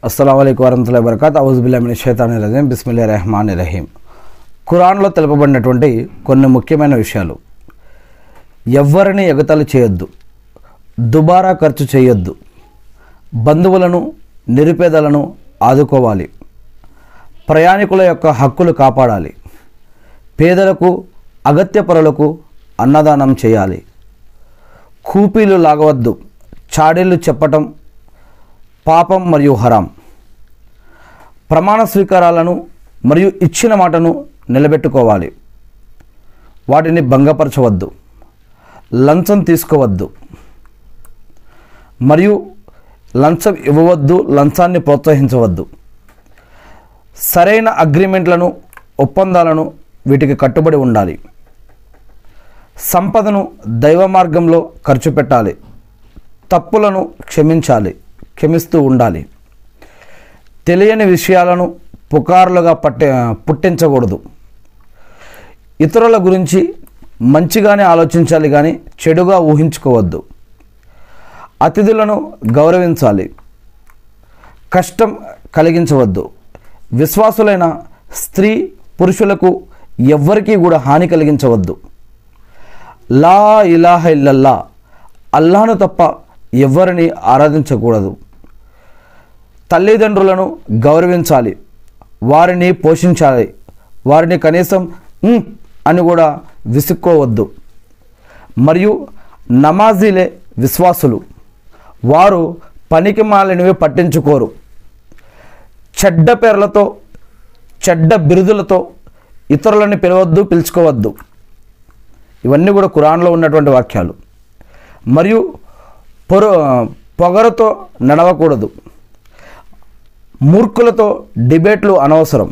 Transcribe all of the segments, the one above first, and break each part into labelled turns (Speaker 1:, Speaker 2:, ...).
Speaker 1: అస్సలం అయికు వరహతుల్లా వరకాత్ అవుజుబుల్లామిన షైతాని రజీం బిస్మిల్లా రెహమాన్ రహీం ఖురాన్లో తెలుపబడినటువంటి కొన్ని ముఖ్యమైన విషయాలు ఎవ్వరిని ఎగతాళి చేయొద్దు దుబారా ఖర్చు చేయొద్దు బంధువులను నిరుపేదలను ఆదుకోవాలి ప్రయాణికుల యొక్క హక్కులు కాపాడాలి పేదలకు అగత్య పరులకు అన్నదానం చేయాలి కూపీలు లాగవద్దు చాడీలు చెప్పటం పాపం మరియు హరాం ప్రమాణ స్వీకారాలను మరియు ఇచ్చిన మాటను నిలబెట్టుకోవాలి వాటిని భంగపరచవద్దు లంచం తీసుకోవద్దు మరియు లంచం ఇవ్వవద్దు లంచాన్ని ప్రోత్సహించవద్దు సరైన అగ్రిమెంట్లను ఒప్పందాలను వీటికి కట్టుబడి ఉండాలి సంపదను దైవ మార్గంలో ఖర్చు పెట్టాలి తప్పులను క్షమించాలి క్షమిస్తూ ఉండాలి తెలియని విషయాలను పుకార్లుగా పట్టే పుట్టించకూడదు ఇతరుల గురించి మంచిగానే ఆలోచించాలి కానీ చెడుగా ఊహించుకోవద్దు అతిథులను గౌరవించాలి కష్టం కలిగించవద్దు విశ్వాసులైన స్త్రీ పురుషులకు ఎవ్వరికీ కూడా హాని కలిగించవద్దు లా ఇలాహ ఇల్లల్లా అల్లాను తప్ప ఎవ్వరిని ఆరాధించకూడదు తల్లిదండ్రులను గౌరవించాలి వారిని పోషించాలి వారిని కనీసం "ఉమ్" అని కూడా విసుక్కోవద్దు మరియు నమాజీలే విశ్వాసులు వారు పనికి మాలినవి పట్టించుకోరు చెడ్డ పేర్లతో చెడ్డ బిరుదులతో ఇతరులని పిలవద్దు పిలుచుకోవద్దు ఇవన్నీ కూడా ఖురాన్లో ఉన్నటువంటి వాక్యాలు మరియు పొరు పొగరుతో నడవకూడదు మూర్ఖులతో డిబేట్లు అనవసరం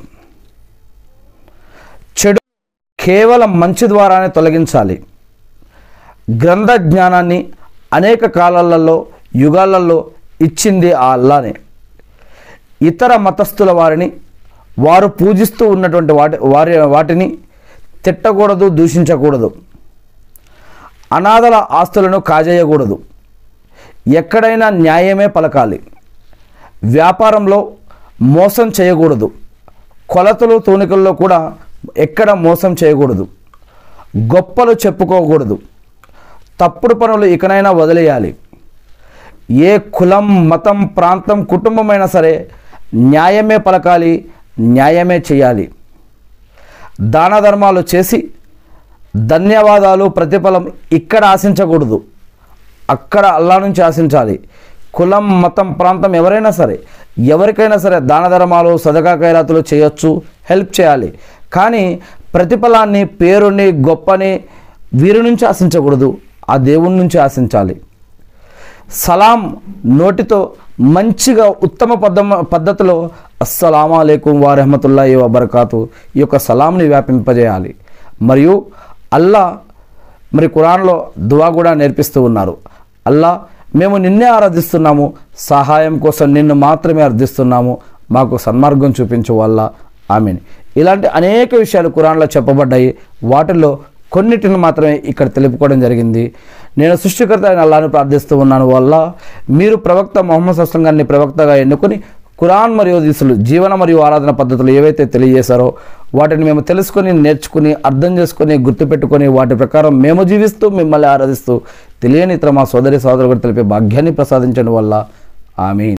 Speaker 1: చెడు కేవలం మంచి ద్వారానే తొలగించాలి గ్రంథ జ్ఞానాన్ని అనేక కాలాలలో యుగాలలో ఇచ్చింది ఆ అల్లానే ఇతర మతస్థుల వారిని వారు పూజిస్తూ ఉన్నటువంటి వాటి వారి వాటిని తిట్టకూడదు దూషించకూడదు అనాథల ఆస్తులను కాజేయకూడదు ఎక్కడైనా న్యాయమే పలకాలి వ్యాపారంలో మోసం చేయకూడదు కొలతలు తూనికల్లో కూడా ఎక్కడ మోసం చేయకూడదు గొప్పలు చెప్పుకోకూడదు తప్పుడు పనులు ఇకనైనా వదిలేయాలి ఏ కులం మతం ప్రాంతం కుటుంబమైనా సరే న్యాయమే పలకాలి న్యాయమే చేయాలి దాన ధర్మాలు చేసి ధన్యవాదాలు ప్రతిఫలం ఇక్కడ ఆశించకూడదు అక్కడ అల్లా నుంచి ఆశించాలి కులం మతం ప్రాంతం ఎవరైనా సరే ఎవరికైనా సరే దాన ధర్మాలు సదకా ఖైరాతులు చేయొచ్చు హెల్ప్ చేయాలి కానీ ప్రతిఫలాన్ని పేరుని గొప్పని వీరి నుంచి ఆశించకూడదు ఆ దేవుని నుంచి ఆశించాలి సలాం నోటితో మంచిగా ఉత్తమ పద్ధమ పద్ధతిలో అస్సలాము అలైకుం వారహమతుల్లాహి వబర్కాతు ఈ యొక్క సలాంని వ్యాపింపజేయాలి మరియు అల్లా మరి ఖురాన్లో దువా కూడా నేర్పిస్తూ ఉన్నారు అల్లా మేము నిన్నే ఆరాధిస్తున్నాము సహాయం కోసం నిన్ను మాత్రమే అర్థిస్తున్నాము మాకు సన్మార్గం చూపించు వల్ల ఆమెన్ ఇలాంటి అనేక విషయాలు ఖురాన్లో చెప్పబడ్డాయి వాటిల్లో కొన్నిటిని మాత్రమే ఇక్కడ తెలుపుకోవడం జరిగింది నేను సృష్టికర్త అయిన అల్లాను ప్రార్థిస్తూ ఉన్నాను వల్ల మీరు ప్రవక్త మొహమ్మద్ అస్లం గారిని ప్రవక్తగా ఎన్నుకొని ఖురాన్ మరియు హదీసులు జీవన మరియు ఆరాధన పద్ధతులు ఏవైతే తెలియజేశారో వాటిని మేము తెలుసుకొని నేర్చుకుని అర్థం చేసుకొని గుర్తుపెట్టుకొని వాటి ప్రకారం మేము జీవిస్తూ మిమ్మల్ని ఆరాధిస్తూ తెలియని ఇతర మా సోదరి సోదరుడు తెలిపే భాగ్యాన్ని ప్రసాదించడం వల్ల ఆమె